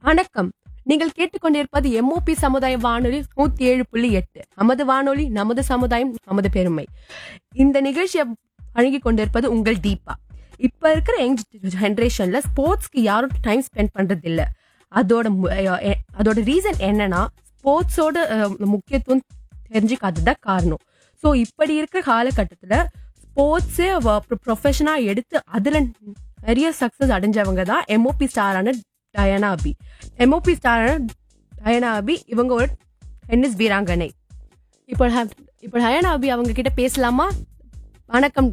வணக்கம் நீங்கள் கேட்டுக்கொண்டிருப்பது எம்ஓபி சமுதாய வானொலி நூத்தி ஏழு புள்ளி எட்டு நமது வானொலி நமது சமுதாயம் நமது பெருமை இந்த நிகழ்ச்சியை வழங்கி கொண்டிருப்பது உங்கள் தீபா இப்ப இருக்கிற யங் ஜென்ரேஷன்ல ஸ்போர்ட்ஸ்க்கு யாரும் டைம் ஸ்பெண்ட் பண்றது இல்ல அதோட மு- அஹ் எ- அதோட ரீசன் என்னன்னா ஸ்போர்ட்ஸோட முக்கியத்துவம் தெரிஞ்சுக்காததுதான் காரணம் ஸோ இப்படி இருக்கிற காலகட்டத்துல ஸ்போர்ட்ஸே ப்ரொஃபஷனா எடுத்து அதுல நிறைய சக்சஸ் அடைஞ்சவங்க தான் எம்ஓபி ஸ்டாரான டயனா அபி எம்ஓபி ஸ்டாரான டயனா அபி இவங்க ஒரு டென்னிஸ் வீராங்கனை இப்போ ஹ- இப்போ டயனா அபி அவங்க கிட்ட பேசலாமா வணக்கம்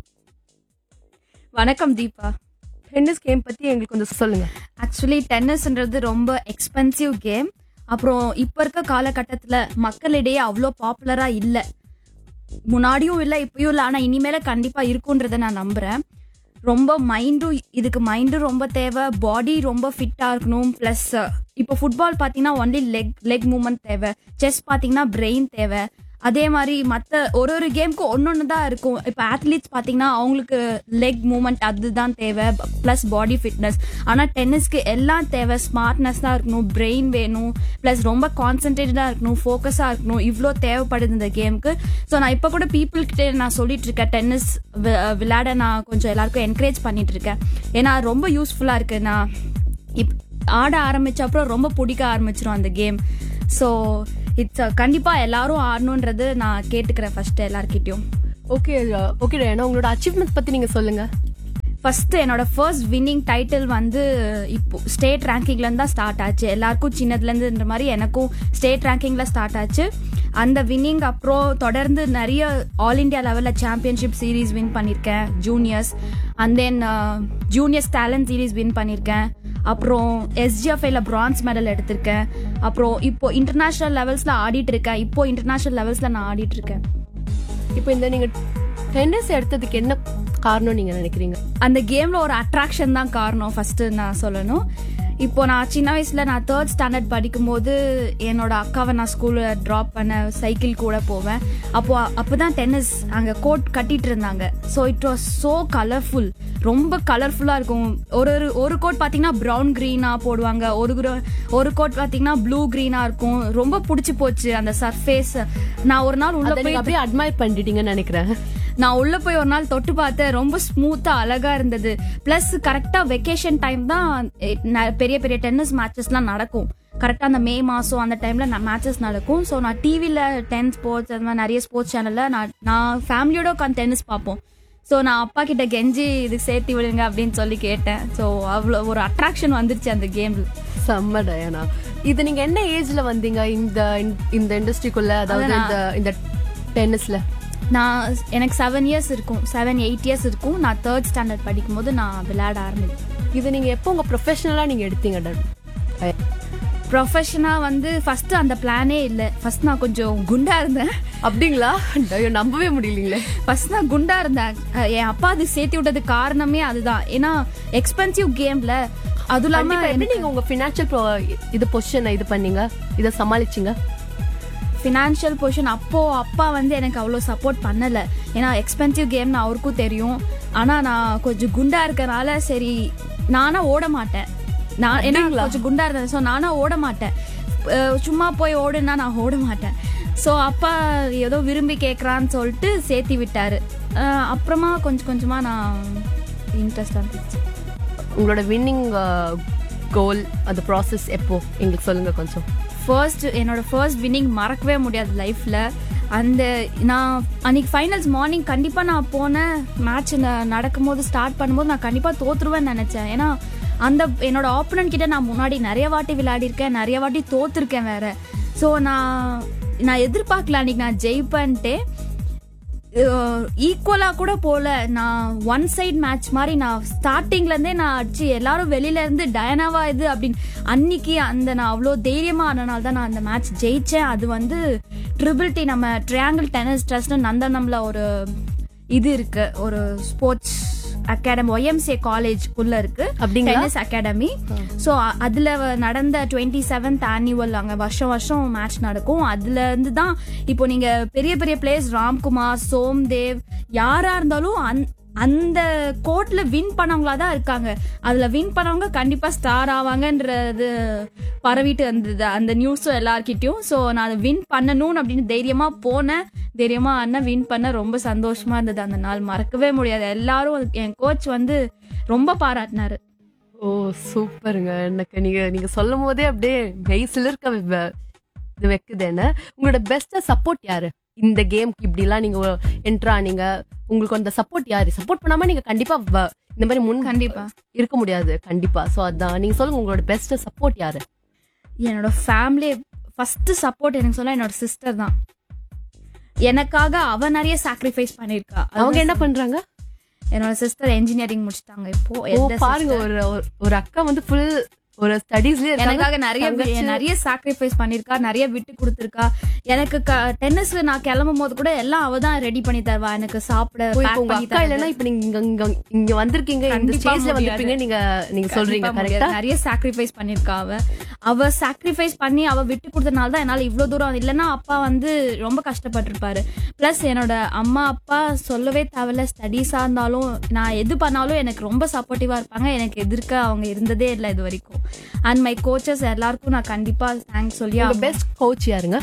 வணக்கம் தீபா டென்னிஸ் கேம் பத்தி எங்களுக்கு கொஞ்சம் சொல்லுங்க ஆக்சுவலி டென்னிஸ்ன்றது ரொம்ப எக்ஸ்பென்சிவ் கேம் அப்புறம் இப்போ இருக்க காலகட்டத்தில் மக்களிடையே அவ்வளோ பாப்புலராக இல்லை முன்னாடியும் இல்லை இப்பயும் இல்லை ஆனால் இனிமேல கண்டிப்பாக இருக்குன்றதை நான் நம்புகிறேன் ரொம்ப மைண்டும் இதுக்கு மைண்டும் ரொம்ப தேவை பாடி ரொம்ப ஃபிட்டாக இருக்கணும் ப்ளஸ் இப்போ ஃபுட்பால் பார்த்தீங்கன்னா ஒன்லி லெக் லெக் மூமெண்ட் தேவை செஸ் பார்த்தீங்கன்னா பிரெயின் தேவை அதே மாதிரி மற்ற ஒரு ஒரு கேமுக்கும் ஒன்று ஒன்று தான் இருக்கும் இப்போ ஆத்லீட்ஸ் பார்த்தீங்கன்னா அவங்களுக்கு லெக் மூமெண்ட் அதுதான் தேவை ப்ளஸ் பாடி ஃபிட்னஸ் ஆனால் டென்னிஸ்க்கு எல்லாம் தேவை ஸ்மார்ட்னஸ் தான் இருக்கணும் பிரெயின் வேணும் ப்ளஸ் ரொம்ப கான்சென்ட்ரேட்டடாக இருக்கணும் ஃபோக்கஸாக இருக்கணும் இவ்வளோ தேவைப்படுது இந்த கேமுக்கு ஸோ நான் இப்போ கூட people கிட்ட நான் சொல்லிட்டு இருக்கேன் டென்னிஸ் விளையாட நான் கொஞ்சம் எல்லாருக்கும் என்கரேஜ் பண்ணிட்டு இருக்கேன் ஏன்னா அது ரொம்ப யூஸ்ஃபுல்லாக இருக்கு நான் இப் ஆட ஆரம்பிச்ச அப்புறம் ரொம்ப பிடிக்க ஆரம்பிச்சிரும் அந்த கேம் ஸோ இட்ஸ் கண்டிப்பாக எல்லாரும் ஆடணுன்றது நான் கேட்டுக்கிறேன் ஃபர்ஸ்ட் எல்லார்கிட்டயும் ஓகே ஓகே டயனா உங்களோட அச்சீவ்மெண்ட்ஸ் பத்தி நீங்க சொல்லுங்க ஃபர்ஸ்ட் என்னோட ஃபர்ஸ்ட் வின்னிங் டைட்டில் வந்து இப்போ ஸ்டேட் ரேங்கிங்லேருந்து தான் ஸ்டார்ட் ஆச்சு எல்லாருக்கும் சின்னதுலேருந்துன்ற மாதிரி எனக்கும் ஸ்டேட் ரேங்கிங்கில் ஸ்டார்ட் ஆச்சு அந்த வின்னிங் அப்புறம் தொடர்ந்து நிறைய ஆல் இண்டியா லெவலில் சாம்பியன்ஷிப் சீரீஸ் வின் பண்ணியிருக்கேன் juniors and then juniors talent series win பண்ணியிருக்கேன் அப்புறம் எஸ்ஜிஎஃப்ஐல பிரான்ஸ் மெடல் எடுத்திருக்கேன் அப்புறம் இப்போ இன்டர்நேஷ்னல் லெவல்ஸில் ஆடிட்டு இருக்கேன் இப்போ இன்டர்நேஷ்னல் லெவல்ஸில் நான் ஆடிட்டு இருக்கேன் இப்போ இந்த நீங்க டென்னிஸ் எடுத்ததுக்கு என்ன காரணம் நீங்க நினைக்கிறீங்க அந்த கேம்ல ஒரு அட்ராக்ஷன் தான் காரணம் ஃபர்ஸ்ட் நான் சொல்லணும் இப்போ நான் சின்ன வயசுல நான் தேர்ட் ஸ்டாண்டர்ட் படிக்கும்போது என்னோட அக்காவை நான் ஸ்கூல்ல ட்ராப் பண்ண சைக்கிள் கூட போவேன் அப்போ அப்போதான் டென்னிஸ் அங்க கோட் கட்டிட்டு இருந்தாங்க so it was so colourful ரொம்ப கலர்ஃபுல்லா இருக்கும் ஒரு ஒரு ஒரு கோட் பாத்தீங்கன்னா ப்ரௌன் க்ரீனா போடுவாங்க ஒரு gro- ஒரு கோட் பாத்தீங்கன்னா ப்ளூ க்ரீனா இருக்கும் ரொம்ப பிடிச்சி போச்சு அந்த சர்ஃபேஸ் நான் ஒரு நாள் உள்ள அதை போய் நீங்க அப்படியே அட்மையர் பண்ணிட்டீங்கன்னு நினைக்கிறேன் நான் உள்ள போய் ஒரு நாள் தொட்டு பார்த்தேன் ரொம்ப ஸ்மூத்தா அழகா இருந்தது பிளஸ் கரெக்டா வெக்கேஷன் டைம் தான் எ, ந- பெரிய பெரிய டென்னிஸ் மேட்சஸ்லாம் நடக்கும் கரெக்டா அந்த மே மாசம் அந்த டைம்ல மேட்சஸ் நடக்கும் ஸோ நான் டிவில டென் ஸ்போர்ட்ஸ் அந்த மாதிரி நிறைய ஸ்போர்ட்ஸ் சேனல்ல நான் நான் ஃபேமிலியோட உட்காந்து டென்னிஸ் பார்ப்போம் ஸோ நான் அப்பா கிட்ட கெஞ்சி இதுக்கு சேர்த்து விடுங்க அப்படின்னு சொல்லி கேட்டேன் ஸோ அவ்வளோ ஒரு அட்ராக்ஷன் வந்துருச்சு அந்த கேம்ல செம்ம டயனா இது நீங்க என்ன ஏஜ்ல வந்தீங்க இந்த இந்த இண்டஸ்ட்ரிக்குள்ள அதாவது இந்த இந்த டென்னிஸ்ல நான் எனக்கு செவன் இயர்ஸ் இருக்கும் செவன் எயிட் இயர்ஸ் இருக்கும் நான் தேர்ட் ஸ்டாண்டர்ட் படிக்கும்போது நான் விளையாட ஆரம்பிச்சேன் இது நீங்க எப்போ உங்க ப்ரொஃபஷனலா நீங்க எடுத்தீங்க ட- ப்ரொஃபஷனா வந்து ஃபர்ஸ்ட் அந்த பிளானே இல்லை ஃபர்ஸ்ட் நான் கொஞ்சம் குண்டா இருந்தேன் அப்படிங்களா ஐயோ, நம்பவே முடியலீங்களே ஃபர்ஸ்ட் நான் குண்டா இருந்தேன் அஹ் என் அப்பா அது சேர்த்து விட்டது காரணமே அதுதான் ஏன்னா எக்ஸ்பென்சிவ் கேம்ல அதுவும் இல்லாம கண்டிப்பா எப்படி நீங்க உங்க பினான்சியல் இது பொசிஷனை இது பண்ணீங்க இத சமாளிச்சீங்க ஃபினான்ஷியல் பொசிஷன் அப்போ அப்பா வந்து எனக்கு அவ்வளோ சப்போர்ட் பண்ணல ஏன்னா எக்ஸ்பென்சிவ் கேம்னு அவருக்கும் தெரியும் ஆனா நான் கொஞ்சம் குண்டா இருக்கறனால சரி நானா ஓட மாட்டேன் நான் ஏன்னா கொஞ்சம் குண்டா இருந்தேன் ஸோ நானா ஓட மாட்டேன் அஹ் சும்மா போய் ஓடுனா நான் ஓட மாட்டேன் ஸோ அப்பா ஏதோ விரும்பி கேட்குறான்னு சொல்லிட்டு சேர்த்தி விட்டாரு அஹ் அப்புறமா கொஞ்சம் கொஞ்சமா நான் இன்ட்ரெஸ்ட் வந்துச்சு உங்களோட வின்னிங் கோல் அந்த ப்ராசஸ் எப்போ எங்களுக்கு சொல்லுங்க கொஞ்சம் ஃபர்ஸ்ட் என்னோட ஃபர்ஸ்ட் வின்னிங் மறக்கவே முடியாது லைஃப்ல அந்த நான் அன்னைக்கு ஃபைனல்ஸ் மார்னிங் கண்டிப்பா நான் போனேன் மேட்ச் நடக்கும்போது ஸ்டார்ட் பண்ணும்போது நான் கண்டிப்பா தோத்துருவேன்னு நினைச்சேன் ஏன்னா அந்த என்னோட ஆப்போனன்ட் கிட்ட நான் முன்னாடி நிறைய வாட்டி விளையாடிருக்கேன் நிறைய வாட்டி தோத்துருக்கேன் வேற ஸோ நான் நான் எதிர்பார்க்கல அன்னைக்கு நான் ஜெயிப்பேன்ட்டு ஈக்குவலா கூட போல நான் ஒன் சைடு மேட்ச் மாதிரி நான் ஸ்டார்டிங்ல இருந்தே நான் அடிச்சு எல்லாரும் வெளியில இருந்து டயனாவா இது அப்படின்னு அன்னைக்கு அந்த நான் அவ்வளோ தைரியமா ஆனனால தான் நான் அந்த மேட்ச் ஜெயிச்சேன் அது வந்து ட்ரிபிள் டி நம்ம ட்ரையாங்கிள் டென்னிஸ் ட்ரஸ்ட் நந்தனம்ல ஒரு இது இருக்கு ஒரு ஸ்போர்ட்ஸ் அகாடமி ஒய்எம்சிஏ காலேஜ் உள்ள இருக்கு அப்படிங்களா? டென்னிஸ் அகாடமி ஸோ அதுல வ- நடந்த டுவெண்ட்டி செவன்த் ஆனுவல் அங்க வருஷம் வருஷம் மேட்ச் நடக்கும் அதுல இருந்து தான் இப்போ நீங்க பெரிய பெரிய பிளேயர்ஸ் ராம்குமார் சோம்தேவ் யாரா இருந்தாலும் அந் அந்த கோர்ட்ல வின் பண்ணவங்களா தான் இருக்காங்க அதுல வின் பண்ணவங்க கண்டிப்பா ஸ்டார் ஆவாங்கன்றது பரவிட்டு வந்தது அந்த நியூஸும் எல்லார்கிட்டயும் ஸோ நான் அதை வின் பண்ணணும் அப்படின்னு தைரியமா போனேன் தைரியமா அண்ணன் வின் பண்ண ரொம்ப சந்தோஷமா இருந்தது அந்த நாள் மறக்கவே முடியாது எல்லாரும் என் கோச் வந்து ரொம்ப பாராட்டினாரு ஓ சூப்பருங்க எனக்கு நீங்க நீங்க சொல்லும் போதே அப்படியே மெய் சிலிர்க்க வ- இது வைக்குது என்ன உங்களோட பெஸ்ட் சப்போர்ட் யாரு இந்த கேம்க்கு இப்படிலாம் நீங்க என்ட்ரா நீங்க உங்களுக்கு அந்த சப்போர்ட் யாரு சப்போர்ட் பண்ணாம நீங்க கண்டிப்பா வ- இந்த மாதிரி முன் கண்டிப்பா இருக்க முடியாது கண்டிப்பா சோ அதான் நீங்க சொல்லுங்க உங்களோட பெஸ்ட் சப்போர்ட் யாரு என்னோட ஃபேமிலி ஃபர்ஸ்ட் சப்போர்ட் எனக்கு சொல்ல என்னோட சிஸ்டர் தான் எனக்காக அவ நிறைய சாக்ரிஃபைஸ் பண்ணிருக்கா அவங்க என்ன பண்றாங்க என்னோட சிஸ்டர் என்ஜினியரிங் முடிச்சிட்டாங்க இப்போ ஓ elder பாருங்க sister. ஒரு ஒரு- ஒரு அக்கா வந்து ஃபுல் ஒரு ஸ்டடீஸ்லயே எனக்காக நிறைய தங்கச்சி- நிறைய சாக்ரிஃபைஸ் பண்ணிருக்கா நிறைய விட்டு கொடுத்துருக்கா எனக்கு டென்னிஸ்ல நான் கிளம்பும் போது கூட எல்லாம் அவ தான் ரெடி பண்ணி தருவா எனக்கு சாப்பிட ஓ, இப்ப pack உங்க பண்ணி அக்கா தரது. இல்லைன்னா இப்ப நீங்க இங்க- இங்க இங்க வந்திருக்கீங்க இந்த கண்டிப்பா ஸ்டேஜ்ல முடியாது. வந்திருப்பீங்க நீங்க நீங்க சொல்றீங்க கண்டிப்பா கரெக்டா முடியாது. நிறைய சாக்ரிஃபைஸ் பண்ணிருக்கா அவ அவ சாக்ரிஃபைஸ் பண்ணி அவ விட்டு கொடுத்தனால தான் என்னால இவ்வளவு தூரம் இல்லைன்னா அப்பா வந்து ரொம்ப கஷ்டப்பட்டிருப்பாரு பிளஸ் என்னோட அம்மா அப்பா சொல்லவே தேவையில்ல ஸ்டடீஸா இருந்தாலும் நான் எது பண்ணாலும் எனக்கு ரொம்ப சப்போர்ட்டிவா இருப்பாங்க எனக்கு எதிர்க்க அவங்க இருந்ததே இல்லை இது வரைக்கும் அண்ட் மை கோச்சஸ் எல்லாருக்கும் நான் கண்டிப்பா தேங்க்ஸ் சொல்லி உங்க ஆகணும். பெஸ்ட் கோச் யாருங்க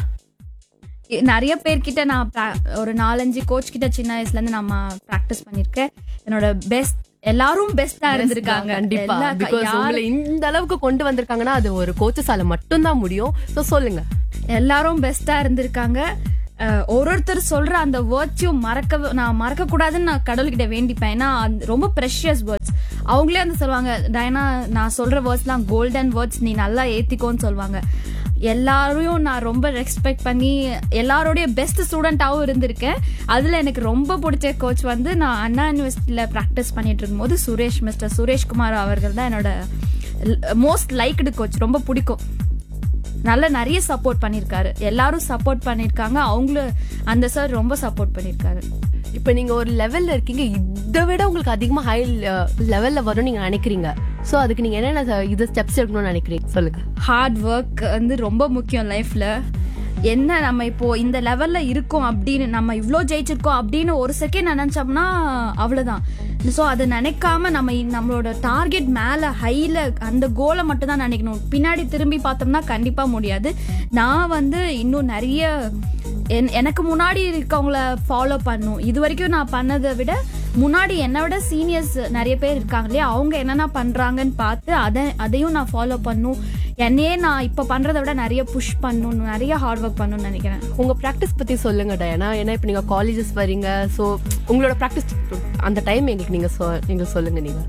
நிறைய பேர்கிட்ட நான் pra- ஒரு நாலஞ்சு கோச் கிட்ட சின்ன வயசுல இருந்து நம்ம ப்ராக்டிஸ் பண்ணிருக்கேன் என்னோட பெஸ்ட் எல்லாரும் பெஸ்டா இருந்திருக்காங்க கண்டிப்பா எல்லா க- பிகாஸ் யாரு- உங்களை இந்த அளவுக்கு கொண்டு வந்திருக்காங்கன்னா அது ஒரு கோச்சஸால மட்டும்தான் முடியும் சோ சொல்லுங்க எல்லாரும் பெஸ்டா இருந்திருக்காங்க அஹ், ஒரு ஒருத்தர் சொல்ற அந்த வேர்ட்ஸையும் மறக்க நான் மறக்க கூடாதுன்னு நான் கடவுள்கிட்ட வேண்டிப்பேன் ஏன்னா அது ரொம்ப ப்ரெஷியஸ் வேர்ட்ஸ் அவங்களே வந்து சொல்லுவாங்க டயனா நான் சொல்ற வேர்ட்ஸ்லாம் கோல்டன் வேர்ட்ஸ் நீ நல்லா ஏத்திக்கோன்னு சொல்லுவாங்க எல்லாரையும் நான் ரொம்ப ரெஸ்பெக்ட் பண்ணி எல்லாரோடைய பெஸ்ட் ஸ்டூடெண்ட்டாகவும் இருந்திருக்கேன் அதில் எனக்கு ரொம்ப பிடிச்ச கோச் வந்து நான் அண்ணா யூனிவர்சிட்டியில் ப்ராக்டிஸ் பண்ணிட்டு இருக்கும்போது சுரேஷ் மிஸ்டர் சுரேஷ்குமார் அவர்கள் தான் என்னோட மோஸ்ட் லைக்டு கோச் ரொம்ப பிடிக்கும் நல்ல நிறைய சப்போர்ட் பண்ணிருக்காரு எல்லாரும் சப்போர்ட் பண்ணிருக்காங்க அவங்களும் அந்த சார் ரொம்ப சப்போர்ட் பண்ணிருக்காரு இப்ப நீங்க ஒரு லெவல்ல இருக்கீங்க இதை விட உங்களுக்கு அதிகமா ஹை லெவல்ல வரும் நீங்க நினைக்கிறீங்க சோ அதுக்கு நீங்க என்னென்ன இது ஸ்டெப்ஸ் எடுக்கணும்னு நினைக்கிறீங்க சொல்லுங்க ஹார்ட் ஒர்க் வந்து ரொம்ப முக்கியம் லைஃப்ல என்ன நம்ம இப்போ இந்த லெவல்ல இருக்கோம் அப்படின்னு நம்ம இவ்ளோ ஜெயிச்சிருக்கோம் அப்படின்னு ஒரு செகண்ட் நினைச்சோம்னா அவ்வளவுதான் ஸோ அதை நினைக்காம நம்ம இ- நம்மளோட டார்கெட் மேல ஹைல அந்த கோலை மட்டும் தான் நினைக்கணும் பின்னாடி திரும்பி பார்த்தோம்னா கண்டிப்பா முடியாது நான் வந்து இன்னும் நிறைய என்- எனக்கு முன்னாடி இருக்கவங்கள ஃபாலோ பண்ணும் இது வரைக்கும் நான் பண்ணதை விட முன்னாடி என்னை விட சீனியர்ஸ் நிறைய பேர் இருக்காங்க இல்லையா அவங்க என்னென்ன பண்றாங்கன்னு பார்த்து அதை அதையும் நான் ஃபாலோ பண்ணும் என்னையே நான் இப்போ பண்றதை விட நிறைய புஷ் பண்ணணும் நிறைய ஹார்ட் ஒர்க் பண்ணணும்னு நினைக்கிறேன் உங்க பிராக்டிஸ் பத்தி சொல்லுங்க டயனா ஏன்னா இப்ப நீங்க காலேஜஸ் வரீங்க சோ உங்களோட பிராக்டிஸ் அந்த டைம் எங்களுக்கு நீங்க சொ- எங்களுக்கு சொல்லுங்க நீங்க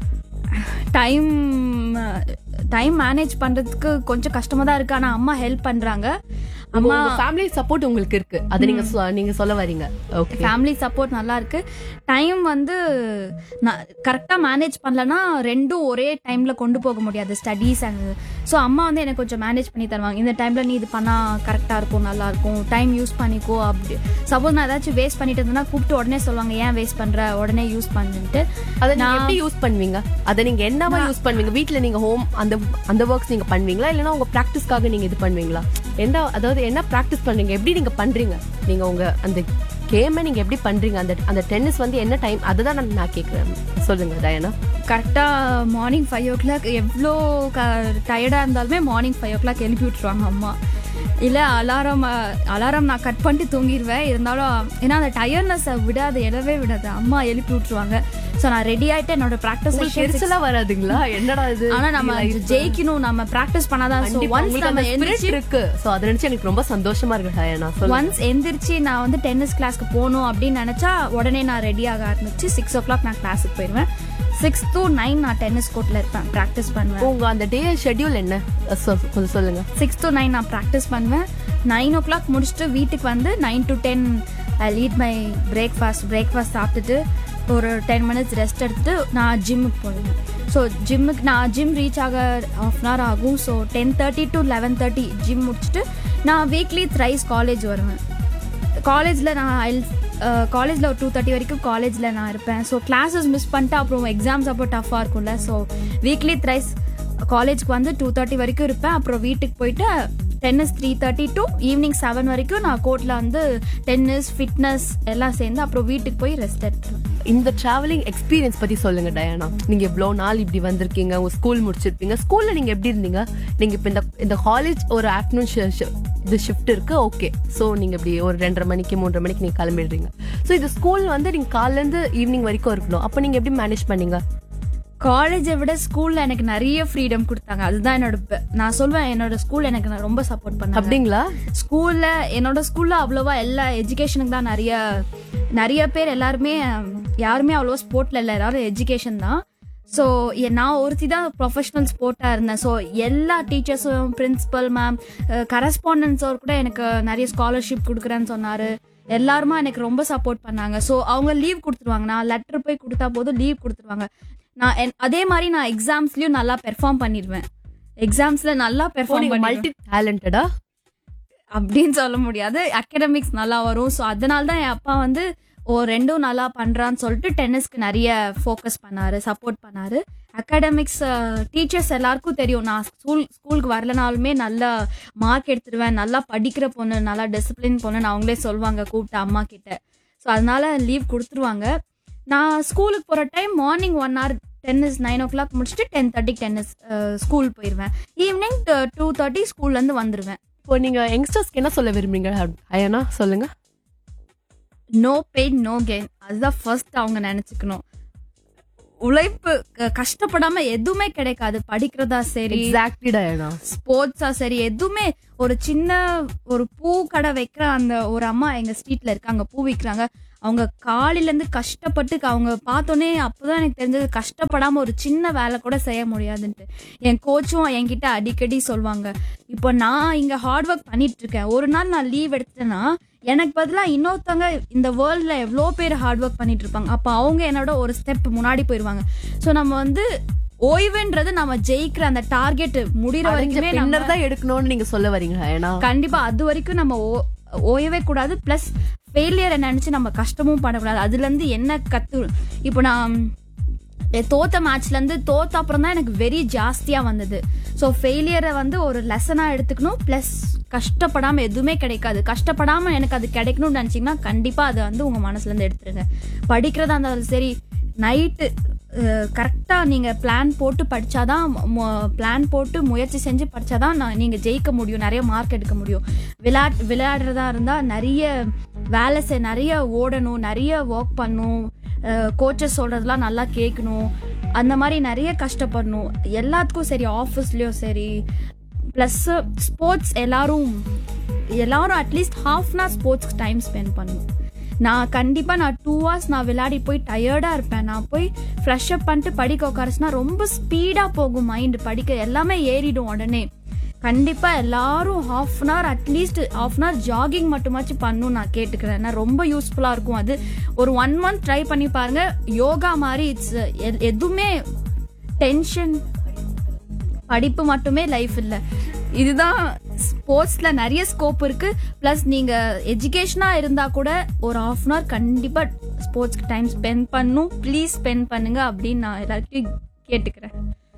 டைம் டைம் மேனேஜ் பண்றதுக்கு கொஞ்சம் கஷ்டமா தான் இருக்கு ஆனா அம்மா ஹெல்ப் பண்றாங்க அம்மா ஃபேமிலி சப்போர்ட் உங்களுக்கு இருக்கு அது நீங்க சொ- நீங்க சொல்ல வரீங்க ஓகே ஃபேமிலி சப்போர்ட் நல்லா இருக்கு டைம் வந்து நான் கரெக்டாக மேனேஜ் பண்ணலன்னா ரெண்டும் ஒரே டைம்ல கொண்டு போக முடியாது ஸ்டடீஸ் அண்ட் ஸோ அம்மா வந்து எனக்கு கொஞ்சம் மேனேஜ் பண்ணி தருவாங்க இந்த டைம்ல நீ இது பண்ணா கரெக்டாக இருக்கும் நல்லா இருக்கும் டைம் யூஸ் பண்ணிக்கோ அப்படி சப்போஸ் நான் ஏதாச்சும் வேஸ்ட் பண்ணிட்டு இருந்தேன்னா கூப்பிட்டு உடனே சொல்லுவாங்க ஏன் வேஸ்ட் பண்ற உடனே யூஸ் பண்ணிட்டு அதை நீங்க எப்படி யூஸ் பண்ணுவீங்க அதை நீங்க என்னவா யூஸ் பண்ணுவீங்க வீட்ல நீங்க ஹோம் அந்த அந்த ஒர்க்ஸ் நீங்க பண்ணுவீங்களா இல்லனா உங்க பிராக்டிஸ்க்காக நீங்க இது பண்ணுவீங்களா என்ன அதாவது என்ன பிராக்டிஸ் பண்றீங்க எப்படி நீங்க பண்றீங்க நீங்க உங்க அந்த கேமை நீங்க எப்படி பண்றீங்க அந்த அந்த டென்னிஸ் வந்து என்ன டைம் அதை தான் நான் நான் கேட்குறேன் சொல்லுங்க டயனா கரெக்டாக மார்னிங் ஃபைவ் ஓ கிளாக் எவ்வளோ க டயர்டாக இருந்தாலுமே மார்னிங் ஃபைவ் ஓ கிளாக் எழுப்பி விட்ருவாங்க அம்மா இல்லை அலாரம் அலாரம் நான் கட் பண்ணிட்டு தூங்கிடுவேன் இருந்தாலும் ஏன்னா அந்த டயர்னஸை விடாது எழவே விடாது அம்மா எழுப்பி விட்ருவாங்க ஸோ நான் ரெடி ஆகிட்டு என்னோட ப்ராக்டிஸ் உங்களுக்கு எரிச்சலா வராதுங்களா என்னடா இது ஆனால் நம்ம ஜெயிக்கணும் நம்ம ப்ராக்டிஸ் பண்ணாதான் ஸோ கண்டிப்பா ஒன்ஸ் உங்களுக்கு நம்ம அந்த spirit எந்திரிச்சு இருக்கு சோ அதை நினைச்சு எனக்கு ரொம்ப சந்தோஷமா இருக்கு டயனா சொல்லுங்க ஒன்ஸ் எந்திரிச்சு நான் வந்து டென்னிஸ் கிளாஸ்க்கு போகணும் அப்படின்னு நினச்சா உடனே நான் ரெடி ஆக ஆரம்பிச்சு சிக்ஸ் ஓ கிளாக் நான் கிளாஸுக்கு போயிடுவேன் சிக்ஸ் to நைன் நான் டென்னிஸ் கோர்ட்டில் இருப்பேன் ப்ராக்டிஸ் பண்ணுவேன் உங்க அந்த டே ஷெட்யூல் என்ன அஹ் சொ- கொஞ்சம் சொல்லுங்க சிக்ஸ் to நைன் நான் ப்ராக்டிஸ் பண்ணுவேன் நைன் ஓ கிளாக் முடிச்சுட்டு வீட்டுக்கு வந்து nine to ten I lead my breakfast breakfast சாப்பிட்டுட்டு ஒரு டென் மினிட்ஸ் ரெஸ்ட் எடுத்துட்டு நான் ஜிம்முக்கு போயிடுவேன் ஸோ ஜிம்முக்கு நான் ஜிம் ரீச் ஆக ஆஃப் அன் ஹவர் ஆகும் so ten thirty to eleven thirty gym முடிச்சுட்டு நான் வீக்லி த்ரைஸ் காலேஜ் வருவேன் காலேஜில் நான் ஐ காலேஜில் ஒரு டூ தேர்ட்டி வரைக்கும் காலேஜில் நான் இருப்பேன் ஸோ கிளாஸஸ் மிஸ் பண்ணிட்டு அப்புறம் எக்ஸாம்ஸ் அப்போ டஃப்பாக இருக்கும்ல ஸோ வீக்லி த்ரைஸ் காலேஜ்க்கு வந்து டூ தேர்ட்டி வரைக்கும் இருப்பேன் அப்புறம் வீட்டுக்கு போயிட்டு tennis three thirty to evening seven வரைக்கும் நான் கோர்ட்டில் வந்து டென்னிஸ் ஃபிட்னஸ் எல்லாம் சேர்ந்து அப்புறம் வீட்டுக்கு போய் ரெஸ்ட் எடுத்துருவேன் இந்த டிராவலிங் எக்ஸ்பீரியன்ஸ் பத்தி சொல்லுங்க டயானா நீங்க எவ்வளவு நாள் இப்படி வந்திருக்கீங்க உங்க ஸ்கூல் முடிச்சிருப்பீங்க ஸ்கூல்ல நீங்க எப்படி இருந்தீங்க நீங்க இப்ப இந்த இந்த காலேஜ் ஒரு ஆஃப்டர்நூன் இது ஷிஃப்ட் இருக்கு ஓகே சோ நீங்க இப்படி ஒரு ரெண்டரை மணிக்கு மூன்றரை மணிக்கு நீங்க கிளம்பிடுறீங்க சோ இது ஸ்கூல் வந்து நீங்க காலைல இருந்து ஈவினிங் வரைக்கும் இருக்கணும் அப்ப நீங்க எப்படி மேனேஜ் பண்ணீங்க காலேஜை விட ஸ்கூல்ல எனக்கு நிறைய ஃப்ரீடம் கொடுத்தாங்க அதுதான் என்னோட பெ- நான் சொல்வேன் என்னோட ஸ்கூல் எனக்கு நான் ரொம்ப சப்போர்ட் பண்ணாங்க அப்படிங்களா ஸ்கூல்ல என்னோட ஸ்கூல்ல அவ்வளோவா எல்லா எஜுகேஷனுக்கு தான் நிறைய நிறைய பேர் எல்லாருமே ஹம், யாருமே அவ்வளோவா ஸ்போர்ட்ல இல்லை எல்லாரும் எஜுகேஷன் தான் ஸோ நான் ஒருத்தி தான் ப்ரொஃபஷனல் ஸ்போர்ட்டாக இருந்தேன் ஸோ எல்லா டீச்சர்ஸும் பிரின்சிபல் மேம் கரஸ்பாண்டன்ஸோர் கூட எனக்கு நிறைய ஸ்காலர்ஷிப் கொடுக்குறேன்னு சொன்னார் எல்லாருமா எனக்கு ரொம்ப சப்போர்ட் பண்ணாங்க ஸோ அவங்க லீவ் கொடுத்துருவாங்க நான் லெட்டர் போய் கொடுத்தா போதும் லீவ் கொடுத்துருவாங்க நான் என்- அதே மாதிரி நான் எக்ஸாம்ஸ்லயும் நல்லா பெர்ஃபார்ம் பண்ணிடுவேன் எக்ஸாம்ஸ்ல நல்லா பெர்ஃபார்ம் நீங்க பண்ணி மல்டி டேலண்டடா அப்படின்னு சொல்ல முடியாது அகடமிக்ஸ் நல்லா வரும் ஸோ அதனால தான் என் அப்பா வந்து ஓ ரெண்டும் நல்லா பண்றான்னு சொல்லிட்டு டென்னிஸ்க்கு நிறைய ஃபோக்கஸ் பண்ணாரு சப்போர்ட் பண்ணாரு அகாடமிக்ஸ் டீச்சர்ஸ் எல்லாருக்கும் தெரியும் நான் ஸ்கூல் ஸ்கூலுக்கு வரலனாலுமே நல்லா மார்க் எடுத்துருவேன் நல்லா படிக்கிற பொண்ணு நல்லா டிசிப்ளின் பொண்ணுன்னு அவங்களே சொல்லுவாங்க கூப்பிட்டு அம்மா கிட்ட ஸோ அதனால லீவ் கொடுத்துருவாங்க நான் ஸ்கூலுக்கு போகிற time morning one hour tennis nine o'clock முடிச்சுட்டு டென் தேர்ட்டிக்கு டென்னிஸ் ஸ்கூல் போயிடுவேன் ஈவினிங் டூ தேர்ட்டி ஸ்கூல்லேருந்து வந்துடுவேன் இப்போ நீங்க யங்ஸ்டர்ஸ்க்கு என்ன சொல்ல விரும்புறீங்க அயனா சொல்லுங்க நோ பெயின் நோ கெயின் அதுதான் ஃபர்ஸ்ட் அவங்க நினைச்சுக்கணும் உழைப்பு க- கஷ்டப்படாம எதுவுமே கிடைக்காது படிக்கிறதா சரி எக்ஸாக்ட்லி டயானா ஸ்போர்ட்ஸா சரி எதுவுமே ஒரு சின்ன ஒரு பூ கடை வைக்கிற அந்த ஒரு அம்மா எங்க ஸ்ட்ரீட்ல இருக்காங்க பூ விற்கிறாங்க அவங்க காலையில இருந்து கஷ்டப்பட்டு அவங்க பார்த்தோன்னே அப்பதான் எனக்கு தெரிஞ்சது கஷ்டப்படாம ஒரு சின்ன வேலை கூட செய்ய முடியாதுன்ட்டு என் கோச்சும் என்கிட்ட அடிக்கடி சொல்லுவாங்க இப்போ நான் இங்க ஹார்ட் ஒர்க் பண்ணிட்டு இருக்கேன் ஒரு நாள் நான் லீவ் எடுத்தேன்னா எனக்கு பதிலா இன்னொருத்தவங்க இந்த வேர்ல்ட்ல எவ்வளோ பேர் ஹார்ட் ஒர்க் பண்ணிட்டு இருப்பாங்க அப்போ அவங்க என்னோட ஒரு ஸ்டெப் முன்னாடி போயிருவாங்க ஸோ நம்ம வந்து ஓய்வுன்றது நம்ம ஜெயிக்கிற அந்த டார்கெட் முடிகிற வரைக்குமே நம்ம பின்னர் தான் எடுக்கணும்னு நீங்க சொல்ல வரீங்க அயனா கண்டிப்பா அது வரைக்கும் நம்ம ஓ- ஓயவே கூடாது பிளஸ் ஃபெயிலியரை நினைச்சு நம்ம கஷ்டமும் படக்கூடாது அதுல இருந்து என்ன கத்து இப்போ நான் எ- தோத்த மேட்ச்ல இருந்து தோத்த அப்புறம் தான் எனக்கு வெறி ஜாஸ்தியா வந்தது ஸோ ஃபெயிலியரை வந்து ஒரு லெசனா எடுத்துக்கணும் ப்ளஸ் கஷ்டப்படாம எதுவுமே கிடைக்காது கஷ்டப்படாம எனக்கு அது கிடைக்கணும்னு நினைச்சீங்கன்னா கண்டிப்பா அதை வந்து உங்க மனசுல இருந்து எடுத்துருங்க படிக்கிறதா இருந்தாலும் சரி நைட்டு கரெக்டாக நீங்கள் பிளான் போட்டு படிச்சாதான் பிளான் போட்டு முயற்சி செஞ்சு படிச்சாதான் நான் நீங்கள் ஜெயிக்க முடியும் நிறைய மார்க் எடுக்க முடியும் விளையாட் விளையாடுறதா இருந்தால் நிறைய வேலை செய் நிறைய ஓடணும் நிறைய ஒர்க் பண்ணணும் கோச்சஸ் சொல்கிறதெல்லாம் நல்லா கேட்கணும் அந்த மாதிரி நிறைய கஷ்டப்படணும் எல்லாத்துக்கும் சரி ஆஃபீஸ்லேயும் சரி ப்ளஸ் ஸ்போர்ட்ஸ் எல்லாரும் எல்லாரும் அட்லீஸ்ட் ஹாஃப் அன் ஸ்போர்ட்ஸ்க்கு டைம் ஸ்பெண்ட் பண்ணணும் நான் கண்டிப்பா நான் டூ ஹவர்ஸ் நான் விளையாடி போய் டயர்டா இருப்பேன் நான் போய் ஃப்ரெஷ் அப் பண்ணிட்டு படிக்க உட்காரச்சுனா ரொம்ப ஸ்பீடா போகும் மைண்ட் படிக்க எல்லாமே ஏறிடும் உடனே கண்டிப்பா எல்லாரும் half an hour at least half an hour jogging மட்டுமாச்சும் பண்ணும் நான் கேட்டுக்கிறேன் ஏன்னா ரொம்ப யூஸ்ஃபுல்லா இருக்கும் அது ஒரு ஒன் மந்த் ட்ரை பண்ணி பாருங்க யோகா மாதிரி இட்ஸ் எதுவுமே டென்ஷன் படிப்பு மட்டுமே லைஃப் இல்ல இதுதான் ஸ்போர்ட்ஸ்ல நிறைய ஸ்கோப் இருக்கு பிளஸ் நீங்க எஜுகேஷனா இருந்தா கூட ஒரு ஹாஃப் அன் ஹவர் கண்டிப்பா ஸ்போர்ட்ஸ்க்கு டைம் ஸ்பெண்ட் பண்ணும் ப்ளீஸ் ஸ்பெண்ட் பண்ணுங்க அப்படின்னு நான் எல்லாருக்கும் கேட்டுக்கிறேன்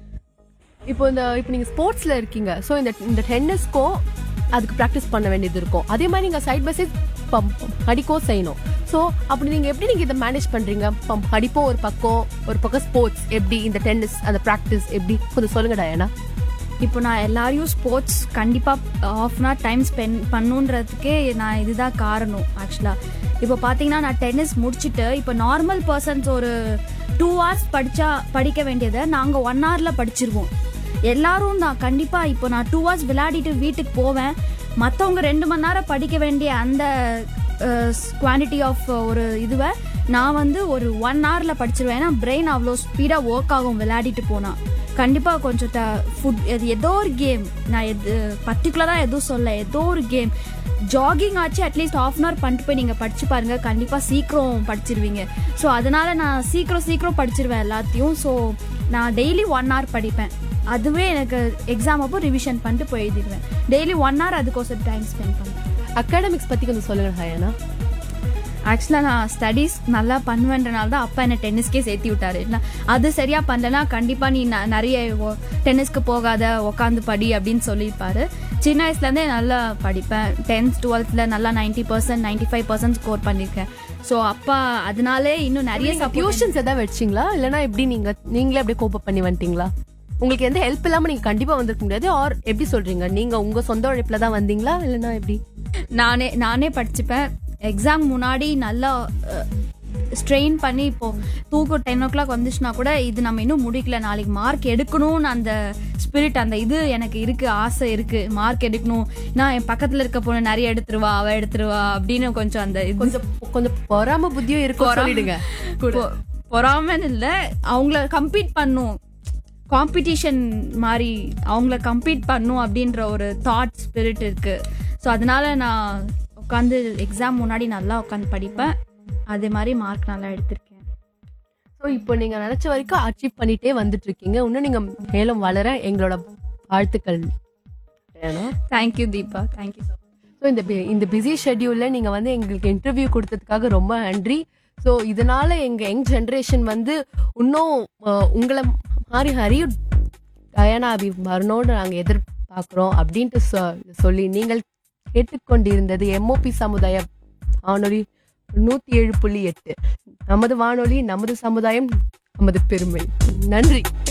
இப்போ இந்த இப்போ நீங்க ஸ்போர்ட்ஸ்ல இருக்கீங்க ஸோ இந்த இந்த டென்னிஸ்க்கோ அதுக்கு ப்ராக்டிஸ் பண்ண வேண்டியது இருக்கும் அதே மாதிரி நீங்க சைட் பை சைட் படிக்கோ செய்யணும் ஸோ அப்படி நீங்க எப்படி நீங்க இதை மேனேஜ் பண்றீங்க பம்- படிப்போ ஒரு பக்கம் ஒரு பக்கம் ஸ்போர்ட்ஸ் எப்படி இந்த டென்னிஸ் அந்த ப்ராக்டிஸ் எப்படி கொஞ்சம் சொல்லுங்க டயனா இப்போ நான் எல்லாரையும் ஸ்போர்ட்ஸ் கண்டிப்பாக half an hour time spend பண்ணுன்றதுக்கே நான் இதுதான் காரணம் ஆக்சுவலாக இப்போ பார்த்தீங்கன்னா நான் டென்னிஸ் முடிச்சுட்டு இப்போ நார்மல் பர்சன்ஸ் ஒரு டூ ஹவர்ஸ் படித்தா படிக்க வேண்டியதை நாங்கள் ஒன் ஹவரில் படிச்சிருவோம் எல்லாரும் தான் கண்டிப்பாக இப்போ நான் டூ ஹவர்ஸ் விளையாடிட்டு வீட்டுக்கு போவேன் மற்றவங்க ரெண்டு மணி நேரம் படிக்க வேண்டிய அந்த குவான்டிட்டி ஆஃப் ஒரு இதுவை நான் வந்து ஒரு ஒன் ஹவரில் படிச்சிருவேன் ஏன்னா பிரெயின் அவ்வளோ ஸ்பீடாக ஒர்க் ஆகும் விளையாடிட்டு போனால் கண்டிப்பாக கொஞ்சம் ஃபுட் இது ஏதோ ஒரு கேம் நான் எது பர்டிகுலராக எதுவும் சொல்ல ஏதோ ஒரு கேம் ஜாகிங் ஆச்சு அட்லீஸ்ட் ஆஃப் அன் ஹவர் பண்ணிட்டு போய் நீங்கள் படிச்சு பாருங்க கண்டிப்பாக சீக்கிரம் படிச்சிருவீங்க ஸோ அதனால நான் சீக்கிரம் சீக்கிரம் படிச்சிருவேன் எல்லாத்தையும் ஸோ நான் டெய்லி ஒன் ஹவர் படிப்பேன் அதுவே எனக்கு எக்ஸாம் அப்போ ரிவிஷன் பண்ணிட்டு போய் எழுதிடுவேன் டெய்லி ஒன் ஹவர் அதுக்கோசம் டைம் ஸ்பெண்ட் பண்ணுவேன் அகாடமிக்ஸ் பத்தி கொஞ்சம் சொல்லுங்க டயனா ஆக்சுவலாக நான் ஸ்டடீஸ் நல்லா பண்ணுவேன்றனால தான் அப்பா என்னை டென்னிஸ்க்கே சேர்த்தி விட்டாரு இல்லை அது சரியாக பண்ணலனா கண்டிப்பாக நீ ந- நிறைய ஒ- டென்னிஸ்க்கு போகாத உக்காந்து படி அப்படின்னு சொல்லியிருப்பாரு சின்ன வயசுலேருந்தே நல்லா படிப்பேன் டென்த் டுவெல்த்தில் நல்லா ninety percent ninety five percent score பண்ணியிருக்கேன் ஸோ அப்பா அதனாலே இன்னும் நிறைய support டியூஷன்ஸ் ஏதாவது வச்சிங்களா இல்லனா எப்படி நீங்க நீங்களே அப்படியே கோப்பப் பண்ணி வந்துட்டீங்களா உங்களுக்கு எந்த ஹெல்ப் இல்லாம நீங்க கண்டிப்பா வந்திருக்க முடியாது ஆர் எப்படி சொல்றீங்க நீங்க உங்க சொந்த உழைப்புல தான் வந்தீங்களா இல்லனா எப்படி நானே நானே படிச்சுப்பேன் எக்ஸாம் முன்னாடி நல்லா ஸ்ட்ரெயின் பண்ணி இப்போ தூக்கம் டென் ஓ கிளாக் வந்துச்சுன்னா கூட இது நம்ம இன்னும் முடிக்கல நாளைக்கு மார்க் எடுக்கணும்னு அந்த ஸ்பிரிட் அந்த இது எனக்கு இருக்கு ஆசை இருக்கு மார்க் எடுக்கணும் நான் என் பக்கத்துல இருக்க பொண்ணு நிறைய எடுத்துருவா அவ எடுத்துருவா அப்படின்னு கொஞ்சம் அந்த இது கொஞ்சம் கொஞ்சம் பொறாம புத்தியும் இருக்கும் சொல்லிடுங்க பொ- பொறாமைன்னு இல்ல அவங்கள கம்பீட் பண்ணும் காம்படிஷன் மாதிரி அவங்கள கம்பீட் பண்ணும் அப்படின்ற ஒரு தாட் ஸ்பிரிட் இருக்கு ஸோ அதனால நான் உட்காந்து எக்ஸாம் முன்னாடி நல்லா உட்காந்து படிப்பேன் அதே மாதிரி மார்க் நல்லா எடுத்திருக்கேன் ஸோ இப்போ நீங்க நினைச்ச வரைக்கும் அச்சீவ் பண்ணிட்டே வந்துட்டு இருக்கீங்க இன்னும் நீங்க மேலும் வளர எங்களோட வாழ்த்துக்கள் ஏன்னா thank you Deepa thank you so so இந்த bi- இந்த பிஸி ஷெட்யூல்ல நீங்க வந்து எங்களுக்கு இன்டர்வியூ கொடுத்ததுக்காக ரொம்ப நன்றி ஸோ இதனால எங்க யங் ஜென்ரேஷன் வந்து இன்னும் அஹ், உங்களை மாதிரி ஹரி டயானா அபி வரணும்னு நாங்க எதிர்பார்க்கிறோம் அப்படின்ட்டு சொ- சொல்லி நீங்கள் கேட்டுக்கொண்டிருந்தது எம்ஓபி சமுதாய வானொலி நூத்தி ஏழு புள்ளி எட்டு நமது வானொலி நமது சமுதாயம் நமது பெருமை நன்றி